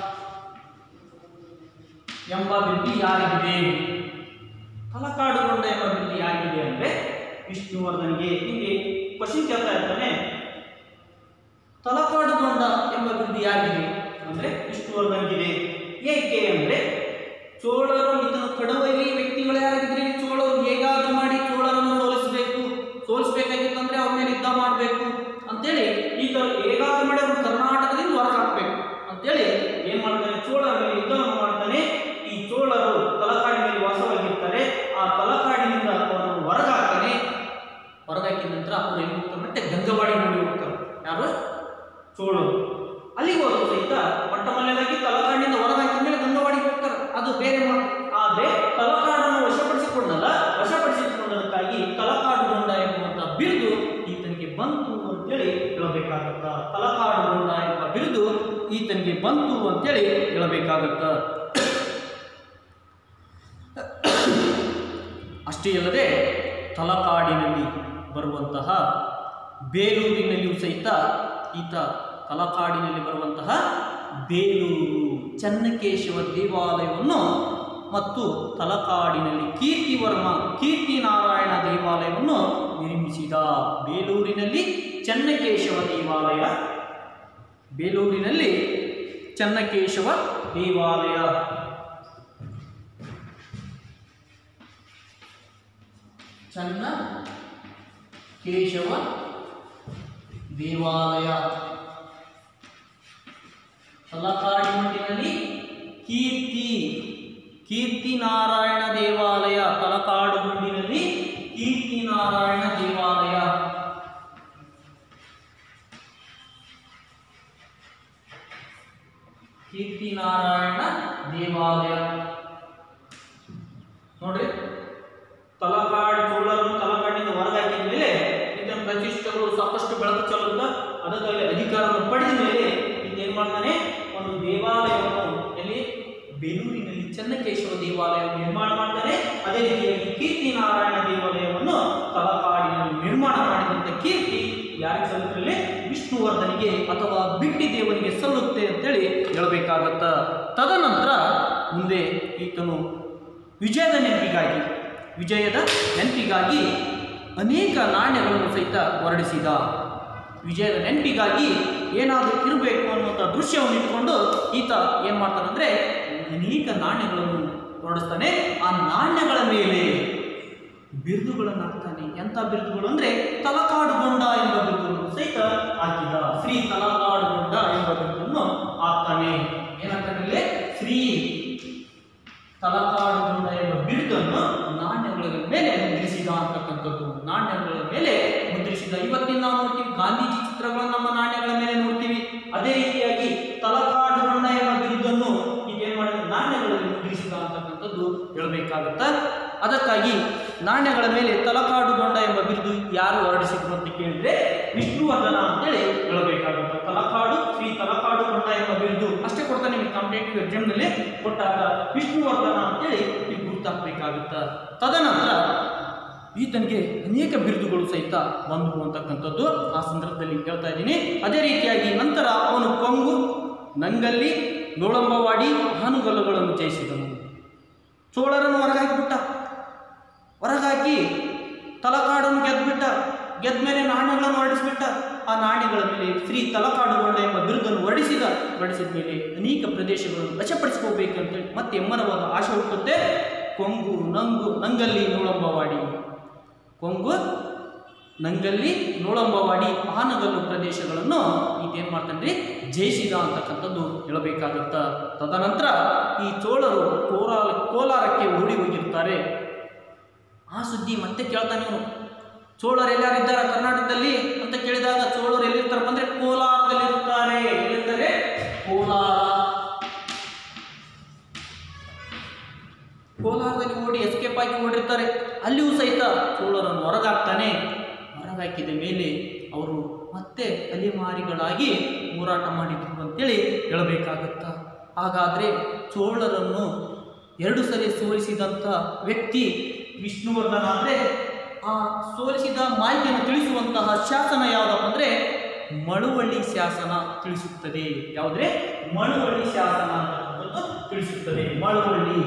ಎಂಬ ಬಿರುದು ಯಾರಿಗಿದೆ ತಲಕಾಡುಗೊಂಡ ಎಂಬ ಬಿರುದು ಯಾರಿಗಿದೆ ಅಂದ್ರೆ ವಿಷ್ಣುವರ್ಧನ್ಗೆ ನಿಮಗೆ ಕ್ವಶನ್ ಕೇಳ್ತಾ ಇರ್ತಾನೆ ತಲಕಾಡುಗೊಂಡ ಎಂಬ ಬಿರುದು ಯಾರಿಗಿದೆ ಅಂದ್ರೆ ವಿಷ್ಣುವರ್ಧನ್ಗಿದೆ ಏಕೆ ಅಂದ್ರೆ ಚೋಳರು ಇದನ್ನು ಕಡುವರಿ ವ್ಯಕ್ತಿಗಳು ಯಾರಾಗಿದ್ರೆ ಈ ಚೋಳರು ಹೇಗಾದ್ರೂ ಮಾಡಿ ಚೋಳರನ್ನು ಸೋಲಿಸಬೇಕು ಸೋಲಿಸಬೇಕಾಗಿತ್ತು ಅಂದ್ರೆ ಅವ್ರ ಮೇಲೆ ಯುದ್ಧ ಮಾಡಬೇಕು ಅಂತೇಳಿ ಈಗ ಹೇಗಾದ್ರೂ ಮಾಡಿ ಅವ್ರು ಕರ್ನಾಟಕದಿಂದ ಹೊರಗೆ ಹಾಕ್ಬೇಕು ಅಂತೇಳಿ ಏನ್ ಮಾಡ್ತಾನೆ ಚೋಳರ ಮೇಲೆ ಯುದ್ಧವನ್ನು ಮಾಡ್ತಾನೆ ಈ ಚೋಳರು ತಲಕಾಡಿನಲ್ಲಿ ವಾಸವಾಗಿರ್ತಾರೆ ಆ ತಲಕಾಡಿನಿಂದ ಅವರನ್ನು ಹೊರಗೆ ಹಾಕ್ತಾನೆ ಹೊರಗಾಕಿದ ನಂತರ ಅವರು ಎಲ್ಲಿ ಹೋಗ್ತಾರೆ ಮತ್ತೆ ಗಂಗವಾಡಿ ನೋಡಿ ಹೋಗ್ತಾರೆ ಯಾರು ಚೋಳರು ಅಲ್ಲಿಗೆ ಹೋದ್ರು ಸಹಿತ ಮೊಟ್ಟ ಮೊದಲನೇದಾಗಿ ತಲಕಾಡಿನಿಂದ ಹೊರಗಾಕಿದ ಮೇಲೆ ಗಂಗವಾಡಿಗೆ ಹೋಗ್ತಾರೆ ಅದು ಬೇರೆ ಮಾತು ಆದ್ರೆ ತಲಕಾಡನ್ನು ವಶಪಡಿಸಿಕೊಂಡಲ್ಲ ವಶಪಡಿಸಿಕೊಂಡದಕ್ಕಾಗಿ ತಲಕಾಡುಗೊಂಡ ಎಂಬುವಂತ ಬಿರುದು ಈತನಿಗೆ ಬಂತು ಅಂತೇಳಿ ಹೇಳಬೇಕಾಗತ್ತ ತಲಕಾಡುಗೊಂಡ ಎಂಬ ಬಿರುದು ಈತನಿಗೆ ಬಂತು ಅಂತೇಳಿ ಹೇಳಬೇಕಾಗತ್ತ ಅಷ್ಟೇ ಅಲ್ಲದೆ ತಲಕಾಡಿನಲ್ಲಿ ಬರುವಂತಹ ಬೇಲೂರಿನಲ್ಲಿಯೂ ಸಹಿತ ಈತ ತಲಕಾಡಿನಲ್ಲಿ ಬರುವಂತಹ ಬೇಲೂರು ಚನ್ನಕೇಶವ ದೇವಾಲಯವನ್ನು ಮತ್ತು ತಲಕಾಡಿನಲ್ಲಿ ಕೀರ್ತಿವರ್ಮ ಕೀರ್ತಿನಾರಾಯಣ ದೇವಾಲಯವನ್ನು ನಿರ್ಮಿಸಿದ ಬೇಲೂರಿನಲ್ಲಿ ಚನ್ನಕೇಶವ ದೇವಾಲಯ ಬೇಲೂರಿನಲ್ಲಿ ಚನ್ನಕೇಶವ ದೇವಾಲಯ ಚನ್ನ ಕೇಶವ ದೇವಾಲಯ ತಲಕಾಡಿನಲ್ಲಿ ಕೀರ್ತಿ ಕೀರ್ತಿ ನಾರಾಯಣ ದೇವಾಲಯ ತಲಕಾಡುಗುಂಡಿನಲ್ಲಿ ಕೀರ್ತಿ ನಾರಾಯಣ ದೇವಾಲಯ ಕೀರ್ತಿನಾರಾಯಣ ದೇವಾಲಯ ನೋಡ್ರಿ ತಲಕಾಡು ಚೋಳರನ್ನು ತಲಕಾಡಿನಿಂದ ಹೊರಗಾಕಿದ ಮೇಲೆ ಇದನ್ನ ಪ್ರತಿಷ್ಠೆಗಳು ಸಾಕಷ್ಟು ಬೆಳಕು ಚೆಲ್ಲುತ್ತ ಅದಕ್ಕಾಗಿ ಅಧಿಕಾರವನ್ನು ಪಡೆದ ಮೇಲೆ ಇನ್ನೇನ್ ಮಾಡ್ತಾನೆ ಒಂದು ದೇವಾಲಯವನ್ನು ಎಲ್ಲಿ ಬೇಲೂರಿನಲ್ಲಿ ಚನ್ನಕೇಶವ ದೇವಾಲಯವನ್ನು ನಿರ್ಮಾಣ ಮಾಡ್ತಾನೆ ಅದೇ ರೀತಿಯಾಗಿ ಕೀರ್ತಿನಾರಾಯಣ ದೇವಾಲಯವನ್ನು ತಲಕಾಡಿನಲ್ಲಿ ನಿರ್ಮಾಣ ಮಾಡಿದಂಥ ಕೀರ್ತಿ ಯಾರಿಗೆ ಸಲ್ಲುತ್ತಲ್ಲಿ ವಿಷ್ಣುವರ್ಧನಿಗೆ ಅಥವಾ ಬಿಟ್ಟಿ ದೇವನಿಗೆ ಸಲ್ಲುತ್ತೆ ಅಂತೇಳಿ ಹೇಳಬೇಕಾಗತ್ತ ತದನಂತರ ಮುಂದೆ ಈತನು ವಿಜಯದ ನೆನಪಿಗಾಗಿ ವಿಜಯದ ನೆನಪಿಗಾಗಿ ಅನೇಕ ನಾಣ್ಯಗಳನ್ನು ಸಹಿತ ಹೊರಡಿಸಿದ ವಿಜಯದ ನೆನಪಿಗಾಗಿ ಏನಾದರೂ ಇರಬೇಕು ಅನ್ನುವಂಥ ದೃಶ್ಯವನ್ನು ಇಟ್ಕೊಂಡು ಈತ ಏನು ಮಾಡ್ತಾನಂದ್ರೆ ಅನೇಕ ನಾಣ್ಯಗಳನ್ನು ಹೊರಡಿಸ್ತಾನೆ ಆ ನಾಣ್ಯಗಳ ಮೇಲೆ ಬಿರುದುಗಳನ್ನು ಹಾಕ್ತಾನೆ ಎಂಥ ಬಿರುದುಗಳು ಅಂದ್ರೆ ತಲಕಾಡುಗೊಂಡ ಎಂಬ ಬಿರುದನ್ನು ಸಹಿತ ಹಾಕಿದ ಶ್ರೀ ತಲಕಾಡುಗೊಂಡ ಎಂಬ ಬಿರುದನ್ನು ಹಾಕ್ತಾನೆ ಏನಾಗ್ತಾನೆ ಇಲ್ಲಿ? ಶ್ರೀ ತಲಕಾಡುಗೊಂಡ ಎಂಬ ಬಿರುದನ್ನು ನಾಣ್ಯಗಳ ಮೇಲೆ ಮುದ್ರಿಸಿದ ಅಂತಕ್ಕಂಥದ್ದು ನಾಣ್ಯಗಳ ಮೇಲೆ ಮುದ್ರಿಸಿದ ಇವತ್ತಿನ ನಾವು ನೋಡ್ತೀವಿ ಗಾಂಧೀಜಿ ಚಿತ್ರಗಳನ್ನು ನಮ್ಮ ನಾಣ್ಯಗಳ ಮೇಲೆ ನೋಡ್ತೀವಿ ಅದೇ ರೀತಿಯಾಗಿ ತಲಕಾಡುಗೊಂಡ ಎಂಬ ಬಿರುದನ್ನು ಈಗ ಏನ್ ಮಾಡಿದ ನಾಣ್ಯಗಳಲ್ಲಿ ಮುದ್ರಿಸಿದ ಅಂತಕ್ಕಂಥದ್ದು ಹೇಳಬೇಕಾಗತ್ತ ಅದಕ್ಕಾಗಿ ನಾಣ್ಯಗಳ ಮೇಲೆ ತಲಕಾಡುಗೊಂಡ ಎಂಬ ಬಿರುದು ಯಾರು ಹೊರಡಿಸಿದ್ರು ಅಂತ ಕೇಳಿದ್ರೆ ವಿಷ್ಣುವರ್ಧನ ಅಂತೇಳಿ ಹೇಳಬೇಕಾಗುತ್ತೆ ತಲಕಾಡು ಶ್ರೀ ತಲಕಾಡುಗೊಂಡ ಎಂಬ ಬಿರುದು ಅಷ್ಟೇ ಕೊಡ್ತಾನೆ ನಿಮಗೆ ಕಾಂಪಿಟೇಟಿವ್ ಎಕ್ಸಾಮ್ನಲ್ಲಿ ಕೊಟ್ಟಾಗ ವಿಷ್ಣುವರ್ಧನ ಅಂತೇಳಿ ನೀವು ಗುರುತಾಗಬೇಕಾಗುತ್ತ ತದನಂತರ ಈತನಿಗೆ ಅನೇಕ ಬಿರುದುಗಳು ಸಹಿತ ಬಂದವು ಅಂತಕ್ಕಂಥದ್ದು ಆ ಸಂದರ್ಭದಲ್ಲಿ ಹೇಳ್ತಾ ಇದ್ದೀನಿ ಅದೇ ರೀತಿಯಾಗಿ ನಂತರ ಅವನು ಕೊಂಗು ನಂಗಲ್ಲಿ ನೋಳಂಬವಾಡಿ ಹಾನುಗಲ್ಲುಗಳನ್ನು ಜಯಿಸಿದನು ಚೋಳರನ್ನು ಹೊರಗಾಕಿಬಿಟ್ಟ ಹೊರಗಾಕಿ ತಲಕಾಡನ್ನು ಗೆದ್ಬಿಟ್ಟ ಗೆದ್ದ ಮೇಲೆ ನಾಣ್ಯಗಳನ್ನು ಹೊರಡಿಸ್ಬಿಟ್ಟ ಆ ನಾಣ್ಯಗಳ ಮೇಲೆ ಶ್ರೀ ತಲಕಾಡುಗೊಂಡ ಎಂಬ ಬಿರುದನ್ನು ಹೊರಡಿಸಿದ ಹೊರಡಿಸಿದ ಮೇಲೆ ಅನೇಕ ಪ್ರದೇಶಗಳನ್ನು ವಶಪಡಿಸ್ಕೋಬೇಕಂತೇಳಿ ಮತ್ತೆ ಎಮ್ಮರವಾದ ಆಶೆ ಹುಟ್ಟುತ್ತೆ ಕೊಂಗು ನಂಗು ನಂಗಲ್ಲಿ ನೋಳಂಬವಾಡಿ ಕೊಂಗು ನಂಗಲ್ಲಿ ನೋಳಂಬವಾಡಿ ಆನಗಲ್ಲು ಪ್ರದೇಶಗಳನ್ನು ಈತೇನು ಮಾಡ್ತಾನೆ ಜಯಿಸಿದ ಅಂತಕ್ಕಂಥದ್ದು ಹೇಳಬೇಕಾಗುತ್ತ ತದನಂತರ ಈ ಚೋಳರು ಕೋಲಾರ ಕೋಲಾರಕ್ಕೆ ಓಡಿ ಹೋಗಿರ್ತಾರೆ ಆ ಸುದ್ದಿ ಮತ್ತೆ ಕೇಳ್ತಾನೆ ಇವನು ಚೋಳರು ಎಲ್ಲಾರಿದ್ದಾರೆ ಕರ್ನಾಟಕದಲ್ಲಿ ಅಂತ ಕೇಳಿದಾಗ ಚೋಳರು ಎಲ್ಲಿರ್ತಾರೆ ಅಂದ್ರೆ ಕೋಲಾರದಲ್ಲಿ ಇರ್ತಾರೆ ಎಲ್ಲಿರ್ತಾರೆ ಕೋಲಾರ ಕೋಲಾರದಲ್ಲಿ ಓಡಿ ಎಸ್ಕೇಪ್ ಆಗಿ ಓಡಿರ್ತಾರೆ ಅಲ್ಲಿಯೂ ಸಹಿತ ಚೋಳರನ್ನು ಹೊರಗಾಕ್ತಾನೆ ಹೊರಗಾಕಿದ ಮೇಲೆ ಅವರು ಮತ್ತೆ ಅಲೆಮಾರಿಗಳಾಗಿ ಹೋರಾಟ ಮಾಡಿದ್ರು ಅಂತೇಳಿ ಹೇಳಬೇಕಾಗತ್ತ ಹಾಗಾದರೆ ಚೋಳರನ್ನು ಎರಡು ಸರಿ ಸೋಲಿಸಿದಂಥ ವ್ಯಕ್ತಿ ವಿಷ್ಣುವರ್ಧನ ಅಂದರೆ ಆ ಸೋಲಿಸಿದ ಮಾಹಿತಿಯನ್ನು ತಿಳಿಸುವಂತಹ ಶಾಸನ ಯಾವುದಪ್ಪ ಅಂದರೆ ಮಳುವಳ್ಳಿ ಶಾಸನ ತಿಳಿಸುತ್ತದೆ ಯಾವುದ್ರೆ ಮಳುವಳ್ಳಿ ಶಾಸನ ಅಂತಕ್ಕಂಥದ್ದು ತಿಳಿಸುತ್ತದೆ ಮಳುವಳ್ಳಿ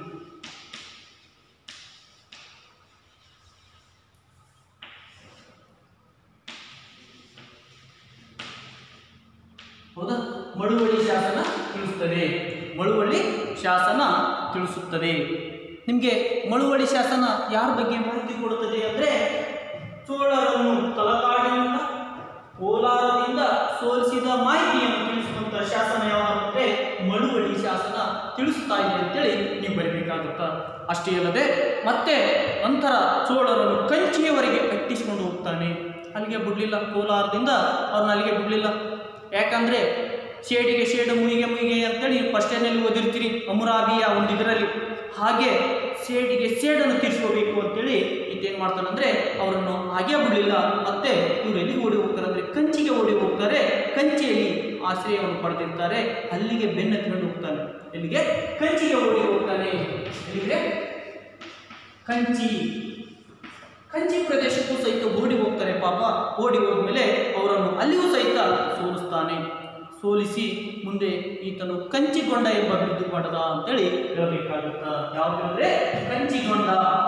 ಹೌದಾ ಮಳುವಳ್ಳಿ ಶಾಸನ ತಿಳಿಸುತ್ತದೆ ಮಳುವಳ್ಳಿ ಶಾಸನ ತಿಳಿಸುತ್ತದೆ ನಿಮಗೆ ಮಳುವಳ್ಳಿ ಶಾಸನ ಯಾರ ಬಗ್ಗೆ ಮಾಹಿತಿ ಕೊಡುತ್ತದೆ ಅಂದರೆ ಚೋಳರನ್ನು ತಲಕಾಡಿನಿಂದ ಕೋಲಾರದಿಂದ ಸೋಲಿಸಿದ ಮಾಹಿತಿಯನ್ನು ತಿಳಿಸುವಂಥ ಶಾಸನ ಯಾವುದಂದ್ರೆ ಮಳುವಳ್ಳಿ ಶಾಸನ ತಿಳಿಸುತ್ತಾ ಇದೆ ಅಂತೇಳಿ ನೀವು ಬರೀಬೇಕಾಗುತ್ತಾ ಅಷ್ಟೇ ಅಲ್ಲದೆ ಮತ್ತೆ ನಂತರ ಚೋಳರನ್ನು ಕಂಚಿಯವರೆಗೆ ಕಟ್ಟಿಸಿಕೊಂಡು ಹೋಗ್ತಾನೆ ಅಲ್ಲಿಗೆ ಬಿಡಲಿಲ್ಲ ಕೋಲಾರದಿಂದ ಅವ್ರನ್ನ ಅಲ್ಲಿಗೆ ಬಿಡಲಿಲ್ಲ ಯಾಕಂದ್ರೆ ಶೇಡಿಗೆ ಶೇಡು ಮುಯಿಗೆ ಮುಯಿಗೆ ಅಂತೇಳಿ ನೀವು ಫಸ್ಟ್ ಏನಲ್ಲಿ ಓದಿರ್ತೀರಿ ಅಮುರಾಬಿಯ ಒಂದು ಇದರಲ್ಲಿ ಹಾಗೆ ಸೇಡಿಗೆ ಸೇಡನ್ನು ತೀರಿಸ್ಕೋಬೇಕು ಅಂತೇಳಿ ಈತೇನು ಮಾಡ್ತಾನಂದ್ರೆ ಅವರನ್ನು ಹಾಗೆ ಬಿಡಲಿಲ್ಲ ಮತ್ತೆ ಇವ್ರು ಎಲ್ಲಿಗೆ ಓಡಿ ಹೋಗ್ತಾರೆ ಅಂದರೆ ಕಂಚಿಗೆ ಓಡಿ ಹೋಗ್ತಾರೆ ಕಂಚಿಯಲ್ಲಿ ಆಶ್ರಯವನ್ನು ಪಡೆದಿರ್ತಾರೆ ಅಲ್ಲಿಗೆ ಬೆನ್ನ ತಿಂದು ಹೋಗ್ತಾನೆ ಎಲ್ಲಿಗೆ ಕಂಚಿಗೆ ಓಡಿ ಹೋಗ್ತಾನೆ ಎಲ್ಲಿಗೆ ಕಂಚಿ ಕಂಚಿ ಪ್ರದೇಶಕ್ಕೂ ಸಹಿತ ಓಡಿ ಹೋಗ್ತಾರೆ ಪಾಪ ಓಡಿ ಹೋದ್ಮೇಲೆ ಅವರನ್ನು ಅಲ್ಲಿಯೂ ಸಹಿತ ಸೋಲಿಸ್ತಾನೆ ಸೋಲಿಸಿ ಮುಂದೆ ಈತನು ಕಂಚಿಗೊಂಡ ಎಂಬ ಬಿರುದು ಪಡೆದ ಅಂತೇಳಿ ಹೇಳಬೇಕಾಗುತ್ತ ಯಾವುದಂದ್ರೆ ಕಂಚಿಗೊಂಡ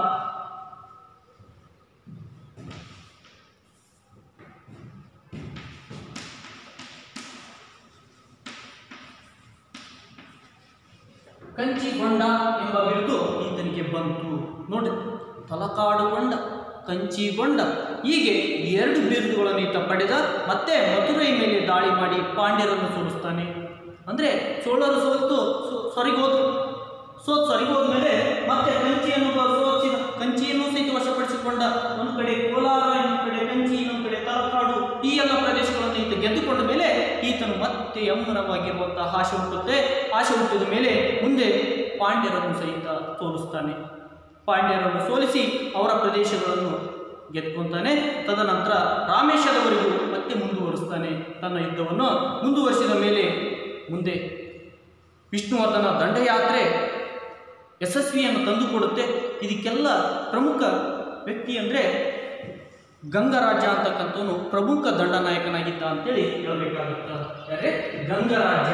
ಕಂಚಿಗೊಂಡ ಎಂಬ ಬಿರುದು ಈತನಿಗೆ ಬಂತು ನೋಡಿ ತಲಕಾಡುಗೊಂಡ ಕಂಚಿಗೊಂಡ ಹೀಗೆ ಎರಡು ಬಿರುದುಗಳನ್ನು ಈತ ಪಡೆದ ಮತ್ತೆ ಮಧುರೈ ಮೇಲೆ ದಾಳಿ ಮಾಡಿ ಪಾಂಡ್ಯರನ್ನು ಸೋಲಿಸ್ತಾನೆ ಅಂದರೆ ಚೋಳರು ಸೋಲ್ತು ಸೊ- ಸೊರಗೋದ್ರು ಸೋತ್ ಸೊರಗೋದ್ಮೇಲೆ ಮತ್ತೆ ಕಂಚಿಯನ್ನು ಬ- ಸೋಲಿಸಿದ ಕಂಚಿಯನ್ನು ಸಹಿತ ವಶಪಡಿಸಿಕೊಂಡ ಒಂದು ಕಡೆ ಕೋಲಾರ ಇನ್ನೊಂದು ಕಡೆ ಕಂಚಿ ಇನ್ನೊಂದು ಕಡೆ ತಲಕಾಡು ಈ ಎಲ್ಲ ಪ್ರದೇಶಗಳನ್ನು ಈತ ಗೆದ್ದುಕೊಂಡ ಮೇಲೆ ಈತನು ಮತ್ತೆ ಎಮ್ಮರವಾಗಿರುವಂತಹ ಆಶೆ ಹುಟ್ಟುತ್ತೆ ಆಶೆ ಹುಟ್ಟಿದ ಮೇಲೆ ಮುಂದೆ ಪಾಂಡ್ಯರನ್ನು ಸಹಿತ ಸೋಲಿಸ್ತಾನೆ ಪಾಂಡ್ಯರನ್ನು ಸೋಲಿಸಿ ಅವರ ಪ್ರದೇಶಗಳನ್ನು ಗೆದ್ಕೊಂತಾನೆ ತದನಂತರ ರಾಮೇಶ್ವರವರೆಗೂ ಮತ್ತೆ ಮುಂದುವರಿಸ್ತಾನೆ ತನ್ನ ಯುದ್ಧವನ್ನು ಮುಂದುವರಿಸಿದ ಮೇಲೆ ಮುಂದೆ ವಿಷ್ಣುವರ್ಧನ ದಂಡಯಾತ್ರೆ ಯಶಸ್ವಿಯನ್ನು ತಂದುಕೊಡುತ್ತೆ ಇದಕ್ಕೆಲ್ಲ ಪ್ರಮುಖ ವ್ಯಕ್ತಿ ಅಂದರೆ ಗಂಗರಾಜ ಅಂತಕ್ಕಂಥವನು ಪ್ರಮುಖ ದಂಡನಾಯಕನಾಗಿದ್ದ ಅಂತೇಳಿ ಹೇಳಬೇಕಾಗುತ್ತ ಯಾರೇ ಗಂಗರಾಜ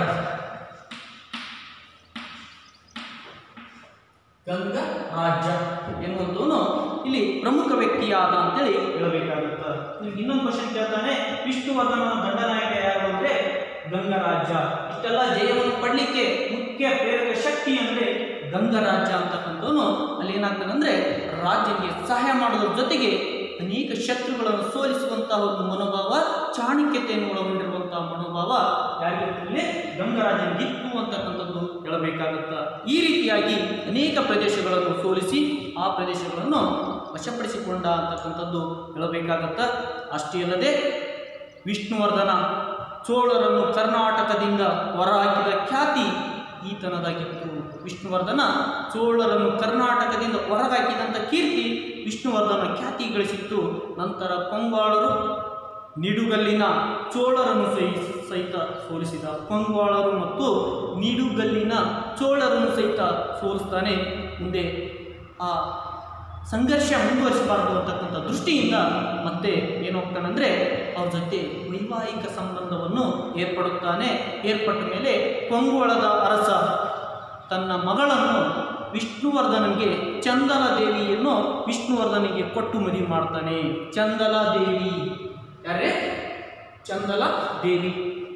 ಗಂಗ ರಾಜ್ಯ ಎನ್ನುವಂಥವನು ಇಲ್ಲಿ ಪ್ರಮುಖ ವ್ಯಕ್ತಿಯಾದ ಅಂತೇಳಿ ಹೇಳಬೇಕಾಗುತ್ತ ನಿಮ್ಗೆ ಇನ್ನೊಂದು ಕ್ವಶನ್ ಕೇಳ್ತಾನೆ ವಿಷ್ಣುವರ್ಧನ ದಂಡನಾಯಕ ಯಾರು ಅಂದ್ರೆ ಗಂಗರಾಜ್ಯ ಇಷ್ಟೆಲ್ಲ ಜಯವನ್ನು ಪಡಲಿಕ್ಕೆ ಮುಖ್ಯ ಪ್ರೇರಕ ಶಕ್ತಿ ಅಂದ್ರೆ ಗಂಗರಾಜ್ಯ ಅಂತಕ್ಕಂಥವನು ಅಲ್ಲಿ ಏನಾಗ್ತಾನೆ ಅಂದ್ರೆ ರಾಜ್ಯಕ್ಕೆ ಸಹಾಯ ಮಾಡೋದ್ರ ಜೊತೆಗೆ ಅನೇಕ ಶತ್ರುಗಳನ್ನು ಸೋಲಿಸುವಂತಹ ಒಂದು ಮನೋಭಾವ ಚಾಣಕ್ಯತೆಯನ್ನು ಒಳಗೊಂಡಿರುವಂತಹ ಮನೋಭಾವ ಯಾರಿಗಿರ್ತದೆ ಗಂಗರಾಜನಿಗಿತ್ತು ಅಂತಕ್ಕಂಥದ್ದು ಹೇಳಬೇಕಾಗುತ್ತ ಈ ರೀತಿಯಾಗಿ ಅನೇಕ ಪ್ರದೇಶಗಳನ್ನು ಸೋಲಿಸಿ ಆ ಪ್ರದೇಶಗಳನ್ನು ವಶಪಡಿಸಿಕೊಂಡ ಅಂತಕ್ಕಂಥದ್ದು ಹೇಳಬೇಕಾಗತ್ತ ಅಷ್ಟೇ ಅಲ್ಲದೆ ವಿಷ್ಣುವರ್ಧನ ಚೋಳರನ್ನು ಕರ್ನಾಟಕದಿಂದ ಹೊರಹಾಕಿದ ಖ್ಯಾತಿ ಈತನದಾಗಿತ್ತು ವಿಷ್ಣುವರ್ಧನ ಚೋಳರನ್ನು ಕರ್ನಾಟಕದಿಂದ ಹೊರಹಾಕಿದಂಥ ಕೀರ್ತಿ ವಿಷ್ಣುವರ್ಧನ ಖ್ಯಾತಿ ಗಳಿಸಿತ್ತು ನಂತರ ಕೊಂಗಾಳರು ನಿಡುಗಲ್ಲಿನ ಚೋಳರನ್ನು ಸಹಿ ಸಹಿತ ಸೋಲಿಸಿದ ಕೊಂಗಾಳರು ಮತ್ತು ನಿಡುಗಲ್ಲಿನ ಚೋಳರನ್ನು ಸಹಿತ ಸೋಲಿಸ್ತಾನೆ ಮುಂದೆ ಆ ಸಂಘರ್ಷ ಮುಂದುವರಿಸಬಾರದು ಅಂತಕ್ಕಂಥ ದೃಷ್ಟಿಯಿಂದ ಮತ್ತೆ ಏನು ಹೋಗ್ತಾನಂದ್ರೆ ಅವ್ರ ಜೊತೆ ವೈವಾಹಿಕ ಸಂಬಂಧವನ್ನು ಏರ್ಪಡುತ್ತಾನೆ ಏರ್ಪಟ್ಟ ಮೇಲೆ ಕೊಂಗೋಳದ ಅರಸ ತನ್ನ ಮಗಳನ್ನು ವಿಷ್ಣುವರ್ಧನನಿಗೆ ಚಂದನ ದೇವಿಯನ್ನು ವಿಷ್ಣುವರ್ಧನಿಗೆ ಕೊಟ್ಟು ಮದುವೆ ಮಾಡ್ತಾನೆ ಚಂದಲ ದೇವಿ ಯಾರೇ ಚಂದಲ ದೇವಿ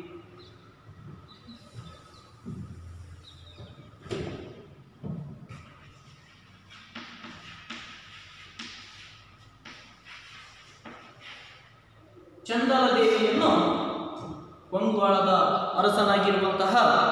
ಚಂದಲ ದೇವಿಯನ್ನು ಕೊಂಗ್ವಾಳದ ಅರಸನಾಗಿರುವಂತಹ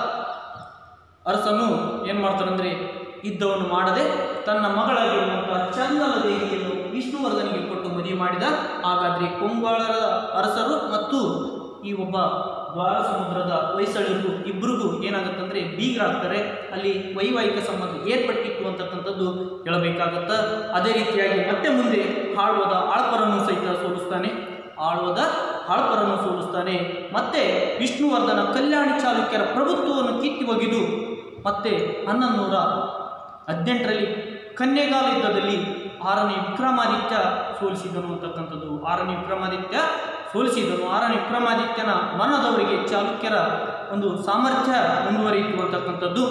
ಅರಸನು ಏನು ಮಾಡ್ತಾನಂದ್ರೆ ಯುದ್ಧವನ್ನು ಮಾಡದೆ ತನ್ನ ಮಗಳಾಗಿರುವಂತಹ ಚಂದಲ ದೇವಿಯನ್ನು ವಿಷ್ಣುವರ್ಧನಿಗೆ ಕೊಟ್ಟು ಮದುವೆ ಮಾಡಿದ ಹಾಗಾದ್ರೆ ಕೊಂಗ್ವಾಳದ ಅರಸರು ಮತ್ತು ಈ ಒಬ್ಬ ದ್ವಾರ ಸಮುದ್ರದ ಹೊಯ್ಸಳರು ಇಬ್ಬರಿಗೂ ಏನಾಗುತ್ತಂದ್ರೆ ಬೀಗರಾಗ್ತಾರೆ ಅಲ್ಲಿ ವೈವಾಹಿಕ ಸಂಬಂಧ ಏರ್ಪಟ್ಟಿತ್ತು ಅಂತಕ್ಕಂಥದ್ದು ಹೇಳಬೇಕಾಗತ್ತ ಅದೇ ರೀತಿಯಾಗಿ ಮತ್ತೆ ಮುಂದೆ ಆಳ್ವದ ಆಳ್ಪರನ್ನು ಸಹಿತ ಸೋಲಿಸ್ತಾನೆ ಆಳ್ವದ ಆಳ್ಪರನ್ನು ಸೋಲಿಸ್ತಾನೆ ಮತ್ತೆ ವಿಷ್ಣುವರ್ಧನ ಕಲ್ಯಾಣಿ ಚಾಲುಕ್ಯರ ಪ್ರಭುತ್ವವನ್ನು ಕಿತ್ತಿ ಒಗೆದು ಮತ್ತೆ ಹನ್ನೊಂದೂರ ಹದಿನೆಂಟರಲ್ಲಿ ಕನ್ಯೆಗಾಲ ಯುದ್ಧದಲ್ಲಿ ಆರನೇ ವಿಕ್ರಮಾದಿತ್ಯ ಸೋಲಿಸಿದನು ಅಂತಕ್ಕಂಥದ್ದು ಆರನೇ ವಿಕ್ರಮಾದಿತ್ಯ ಸೋಲಿಸಿದನು ಆರನೇ ವಿಕ್ರಮಾದಿತ್ಯನ ಮರಣದವರಿಗೆ ಚಾಲುಕ್ಯರ ಒಂದು ಸಾಮರ್ಥ್ಯ ಮುಂದುವರಿಯಿತು ಅಂತಕ್ಕಂಥದ್ದು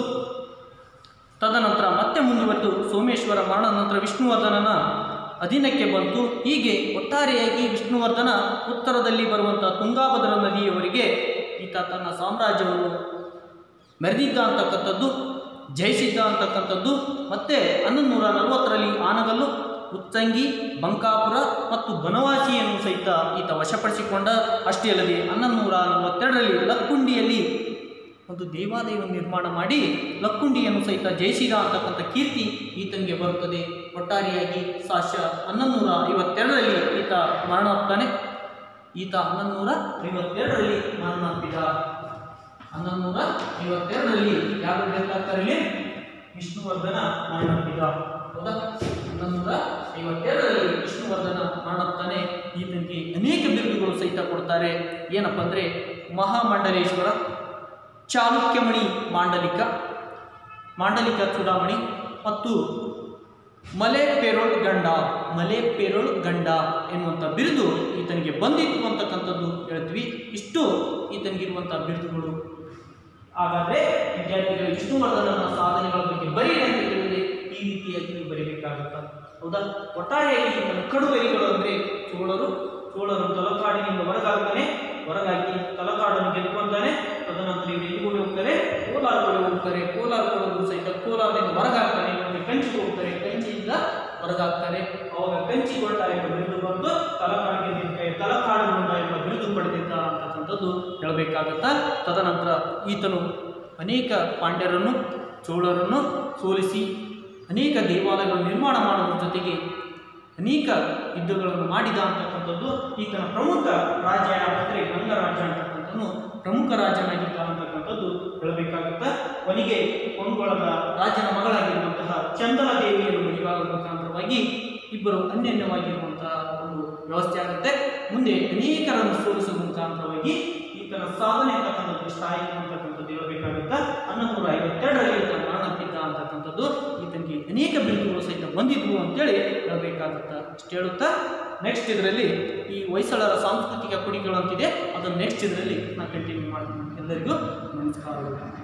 ತದನಂತರ ಮತ್ತೆ ಮುಂದುವರೆದು ಸೋಮೇಶ್ವರ ಮರಣ ನಂತರ ವಿಷ್ಣುವರ್ಧನನ ಅಧೀನಕ್ಕೆ ಬಂತು ಹೀಗೆ ಒಟ್ಟಾರೆಯಾಗಿ ವಿಷ್ಣುವರ್ಧನ ಉತ್ತರದಲ್ಲಿ ಬರುವಂಥ ತುಂಗಾಭದ್ರಾ ನದಿಯವರೆಗೆ ಈತ ತನ್ನ ಸಾಮ್ರಾಜ್ಯವನ್ನು ಮೆರೆದಿದ್ದ ಅಂತಕ್ಕಂಥದ್ದು ಜಯಿಸಿದ್ದ ಅಂತಕ್ಕಂಥದ್ದು ಮತ್ತೆ ಹನ್ನೊಂದು ನೂರ ನಲವತ್ತರಲ್ಲಿ ಆನಗಲ್ಲು ಉತ್ತಂಗಿ ಬಂಕಾಪುರ ಮತ್ತು ಬನವಾಸಿಯನ್ನು ಸಹಿತ ಈತ ವಶಪಡಿಸಿಕೊಂಡ ಅಷ್ಟೇ ಅಲ್ಲದೆ ಹನ್ನೊಂದು ನೂರ ನಲವತ್ತೆರಡರಲ್ಲಿ ಲಕ್ಕುಂಡಿಯಲ್ಲಿ ಒಂದು ದೇವಾಲಯವನ್ನು ನಿರ್ಮಾಣ ಮಾಡಿ ಲಕ್ಕುಂಡಿಯನ್ನು ಸಹಿತ ಜಯಿಸಿದ ಅಂತಕ್ಕಂಥ ಕೀರ್ತಿ ಈತನಿಗೆ ಬರುತ್ತದೆ ಒಟ್ಟಾರೆಯಾಗಿ ಸಾಶ ಹನ್ನೊಂದು ನೂರ ಐವತ್ತೆರಡರಲ್ಲಿ ಈತ ಮರಣ ಹೋಗ್ತಾನೆ ಈತ ಹನ್ನೊಂದು ನೂರ ಐವತ್ತೆರಡರಲ್ಲಿ ಮರಣಪ್ಪಿದ ಹನ್ನೊಂದು ನೂರ ಐವತ್ತೆರಡರಲ್ಲಿ ಯಾರು ಬೇಕಾಗ್ತಾರೆ ಇಲ್ಲಿ ವಿಷ್ಣುವರ್ಧನ ಮರಣಪ್ಪಿದ ಹೌದಾ ಹನ್ನೊಂದು ನೂರ ಐವತ್ತೆರಡರಲ್ಲಿ ವಿಷ್ಣುವರ್ಧನ ಮರಣಪ್ತಾನೆ ಈತನಿಗೆ ಅನೇಕ ಬಿರುದುಗಳು ಸಹಿತ ಕೊಡ್ತಾರೆ ಏನಪ್ಪ ಅಂದರೆ ಮಹಾಮಂಡಲೇಶ್ವರ ಚಾಲುಕ್ಯಮಣಿ ಮಾಂಡಲಿಕ ಮಾಂಡಲಿಕ ಚೂಡಾಮಣಿ ಮತ್ತು ಮಲೆ ಪೇರೋಳ್ ಗಂಡ ಮಲೆ ಪೇರೋಳ್ ಗಂಡ ಎನ್ನುವಂಥ ಬಿರುದು ಈತನಿಗೆ ಬಂದಿತ್ತು ಅಂತಕ್ಕಂಥದ್ದು ಹೇಳ್ತೀವಿ ಇಷ್ಟು ಈತನಿಗಿರುವಂಥ ಬಿರುದುಗಳು ಹಾಗಾದರೆ ವಿದ್ಯಾರ್ಥಿಗಳು ವಿಷ್ಣುವರ್ಧನನ ಸಾಧನೆಗಳ ಬಗ್ಗೆ ಬರೀರಿ ಅಂತ ಹೇಳಿದ್ರೆ ಈ ರೀತಿಯಾಗಿ ನೀವು ಬರೀಬೇಕಾಗುತ್ತ ಹೌದಾ ಒಟ್ಟಾರೆಯಾಗಿ ಈತನ ಕಡುವರಿಗಳು ಅಂದರೆ ಚೋಳರು ಚೋಳರು ತಲಕಾಡಿನಿಂದ ಹೊರಗಾಗ್ತಾನೆ ಹೊರಗಾಗಿ ತಲಕಾಡನ್ನು ಗೆದ್ಕೊಂತಾನೆ ತದನಂತರ ಇವರು ಎಲ್ಲಿಗೆ ಹೋಗ್ತಾರೆ ಕೋಲಾರ ಕಡೆ ಹೋಗ್ತಾರೆ ಕೋಲಾರ ಕಡೆ ಸಹಿತ ಕೋಲಾರದಿಂದ ಹೊರಗಾಗ್ತಾನೆ ಮತ್ತೆ ಕಂಚಿಗೆ ಹೋಗ್ತಾರೆ ಕಂಚಿಯಿಂದ ಹೊರಗಾಗ್ತಾರೆ ಅವಾಗ ಕಂಚಿಗೊಂಡ ಎಂಬ ಬಿರುದು ಬಂದು ತಲಕಾಡಿಗೆ ನಿಂತೆ ತಲಕಾಡುಗೊಂಡ ಎಂಬ ಬಿರುದು ಪಡೆದಿದ್ದ ಅಂತಕ್ಕಂಥದ್ದು ಹೇಳಬೇಕಾಗತ್ತ ತದನಂತರ ಈತನು ಅನೇಕ ಪಾಂಡ್ಯರನ್ನು ಚೋಳರನ್ನು ಸೋಲಿಸಿ ಅನೇಕ ದೇವಾಲಯಗಳನ್ನು ನಿರ್ಮಾಣ ಮಾಡೋದ್ರ ಜೊತೆಗೆ ಅನೇಕ ಯುದ್ಧಗಳನ್ನು ಮಾಡಿದ ಅಂತಕ್ಕಂಥದ್ದು ಈತನ ಪ್ರಮುಖ ರಾಜ್ಯ ಯಾವಂದರೆ ಗಂಗರಾಜ್ಯ ಅಂತಕ್ಕಂಥದ್ದು ಅಂತಕ್ಕಂಥವನು ಪ್ರಮುಖ ರಾಜನಾಗಿದ್ದ ಅಂತಕ್ಕಂಥದ್ದು ಹೇಳಬೇಕಾಗುತ್ತೆ ಕೊನೆಗೆ ಕೊಂಗೊಳದ ರಾಜನ ಮಗಳಾಗಿರುವಂತಹ ಚಂದನ ದೇವಿಯನ್ನು ಮದುವೆಯಾಗುವ ಮುಖಾಂತರವಾಗಿ ಇಬ್ಬರು ಅನ್ಯೋನ್ಯವಾಗಿರುವಂತಹ ಒಂದು ವ್ಯವಸ್ಥೆ ಆಗುತ್ತೆ ಮುಂದೆ ಅನೇಕರನ್ನು ಸೋಲಿಸುವ ಮುಖಾಂತರವಾಗಿ ಈತನ ಸಾಧನೆ ಅಂತಕ್ಕಂಥದ್ದು ಇಷ್ಟ ಆಯಿತು ಅಂತಕ್ಕಂಥದ್ದು ಹೇಳಬೇಕಾಗುತ್ತೆ ಹನ್ನೊಂದು ಐವತ್ತೆರಡರಲ್ಲಿ ಈತ ಮರಣಪ್ಪಿದ್ದ ಅಂತಕ್ಕಂಥದ್ದು ಈತನಿಗೆ ಅನೇಕ ಬಿರುದುಗಳು ಸಹಿತ ಬಂದಿದ್ವು ಅಂತೇಳಿ ಹೇಳಬೇಕಾಗುತ್ತೆ ಇಷ್ಟು ಹೇಳುತ್ತಾ ನೆಕ್ಸ್ಟ್ ಇದರಲ್ಲಿ ಈ ಹೊಯ್ಸಳರ ಸಾಂಸ್ಕೃತಿಕ ಕೊಡುಗೆಗಳು ಅಂತಿದೆ ಅದನ್ನು ನೆಕ್ಸ್ಟ್ ಇದರಲ್ಲಿ ನಾನು ಕಂಟಿನ್ಯೂ ಮಾಡ್ತೀನಿ ಎಲ್ಲರಿಗೂ ನಮಸ್ಕಾರಗಳು